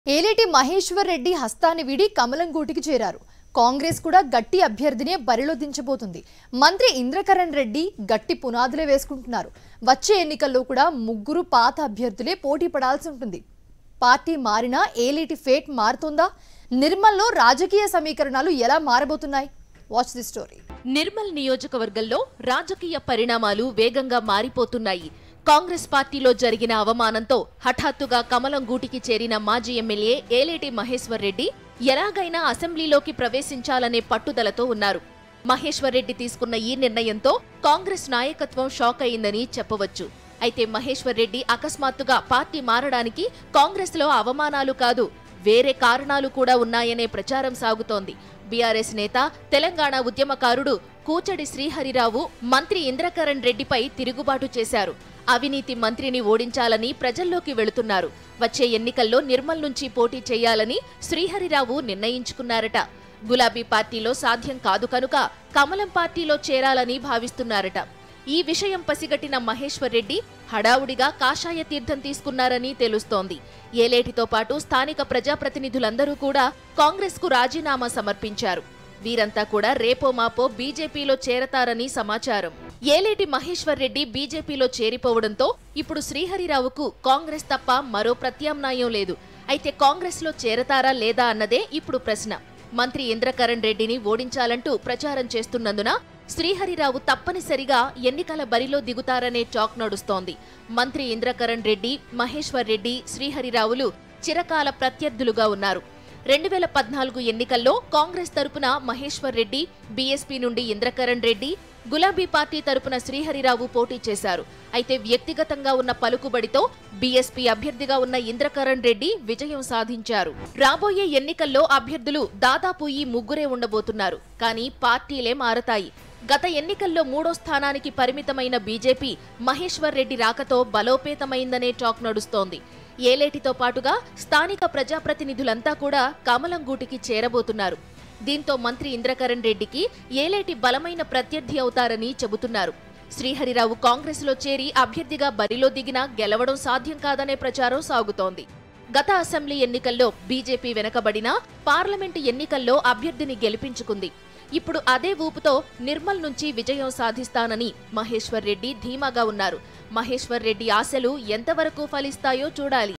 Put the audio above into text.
ఏలేటి మహేశ్వర్ రెడ్డి హస్తాన్ని వీడి కమలం గూటికి చేరారు కాంగ్రెస్ కూడా గట్టి అభ్యర్థినే బరిలో దించబోతుంది మంత్రి ఇంద్రకరణ్ రెడ్డి గట్టి పునాదులే వేసుకుంటున్నారు వచ్చే ఎన్నికల్లో కూడా ముగ్గురు పాత అభ్యర్థులే పోటీ పడాల్సి ఉంటుంది పార్టీ మారినా ఏలేటి ఫేట్ మారుతుందా నిర్మల్లో రాజకీయ సమీకరణాలు ఎలా మారబోతున్నాయి వాచ్ ది స్టోరీ నిర్మల్ నియోజకవర్గంలో రాజకీయ పరిణామాలు వేగంగా మారిపోతున్నాయి కాంగ్రెస్ పార్టీలో జరిగిన అవమానంతో హఠాత్తుగా కమలం గూటికి చేరిన మాజీ ఎమ్మెల్యే ఏలేటి మహేశ్వర్ రెడ్డి ఎలాగైనా అసెంబ్లీలోకి ప్రవేశించాలనే పట్టుదలతో ఉన్నారు మహేశ్వర్ రెడ్డి తీసుకున్న ఈ నిర్ణయంతో కాంగ్రెస్ నాయకత్వం షాక్ అయిందని చెప్పవచ్చు అయితే మహేశ్వర్ రెడ్డి అకస్మాత్తుగా పార్టీ మారడానికి కాంగ్రెస్లో అవమానాలు కాదు వేరే కారణాలు కూడా ఉన్నాయనే ప్రచారం సాగుతోంది బీఆర్ఎస్ నేత తెలంగాణ ఉద్యమకారుడు కూచడి శ్రీహరిరావు మంత్రి ఇంద్రకరణ్ రెడ్డిపై తిరుగుబాటు చేశారు అవినీతి మంత్రిని ఓడించాలని ప్రజల్లోకి వెళుతున్నారు వచ్చే ఎన్నికల్లో నిర్మల్ నుంచి పోటీ చేయాలని శ్రీహరిరావు నిర్ణయించుకున్నారట గులాబీ పార్టీలో సాధ్యం కాదు కనుక కమలం పార్టీలో చేరాలని భావిస్తున్నారట ఈ విషయం పసిగట్టిన మహేశ్వర్ రెడ్డి హడావుడిగా కాషాయ తీర్థం తీసుకున్నారని తెలుస్తోంది ఏలేటితో పాటు స్థానిక ప్రజాప్రతినిధులందరూ కూడా కాంగ్రెస్కు రాజీనామా సమర్పించారు వీరంతా కూడా రేపో మాపో బీజేపీలో చేరతారని సమాచారం ఏలేటి మహేశ్వర్ రెడ్డి బీజేపీలో చేరిపోవడంతో ఇప్పుడు శ్రీహరిరావుకు కాంగ్రెస్ తప్ప మరో ప్రత్యామ్నాయం లేదు అయితే కాంగ్రెస్లో చేరతారా లేదా అన్నదే ఇప్పుడు ప్రశ్న మంత్రి ఇంద్రకరణ్ రెడ్డిని ఓడించాలంటూ ప్రచారం చేస్తున్నందున శ్రీహరిరావు తప్పనిసరిగా ఎన్నికల బరిలో దిగుతారనే టాక్ నడుస్తోంది మంత్రి ఇంద్రకరణ్ రెడ్డి మహేశ్వర్ రెడ్డి శ్రీహరిరావులు చిరకాల ప్రత్యర్థులుగా ఉన్నారు రెండు వేల పద్నాలుగు ఎన్నికల్లో కాంగ్రెస్ తరపున మహేశ్వర్ రెడ్డి బీఎస్పీ నుండి ఇంద్రకరణ్ రెడ్డి గులాబీ పార్టీ తరపున శ్రీహరిరావు పోటీ చేశారు అయితే వ్యక్తిగతంగా ఉన్న పలుకుబడితో బీఎస్పీ అభ్యర్థిగా ఉన్న ఇంద్రకరణ్ రెడ్డి విజయం సాధించారు రాబోయే ఎన్నికల్లో అభ్యర్థులు దాదాపు ఈ ముగ్గురే ఉండబోతున్నారు కానీ పార్టీలే మారతాయి గత ఎన్నికల్లో మూడో స్థానానికి పరిమితమైన బీజేపీ మహేశ్వర్ రెడ్డి రాకతో బలోపేతమైందనే టాక్ నడుస్తోంది ఏలేటితో పాటుగా స్థానిక ప్రజాప్రతినిధులంతా కూడా కమలం గూటికి చేరబోతున్నారు దీంతో మంత్రి ఇంద్రకరణ్ రెడ్డికి ఏలేటి బలమైన ప్రత్యర్థి అవుతారని చెబుతున్నారు శ్రీహరిరావు కాంగ్రెస్లో చేరి అభ్యర్థిగా బరిలో దిగినా గెలవడం సాధ్యం కాదనే ప్రచారం సాగుతోంది గత అసెంబ్లీ ఎన్నికల్లో బీజేపీ వెనకబడినా పార్లమెంటు ఎన్నికల్లో అభ్యర్థిని గెలిపించుకుంది ఇప్పుడు అదే ఊపుతో నిర్మల్ నుంచి విజయం సాధిస్తానని మహేశ్వర్ రెడ్డి ధీమాగా ఉన్నారు మహేశ్వర్ రెడ్డి ఆశలు ఎంతవరకు ఫలిస్తాయో చూడాలి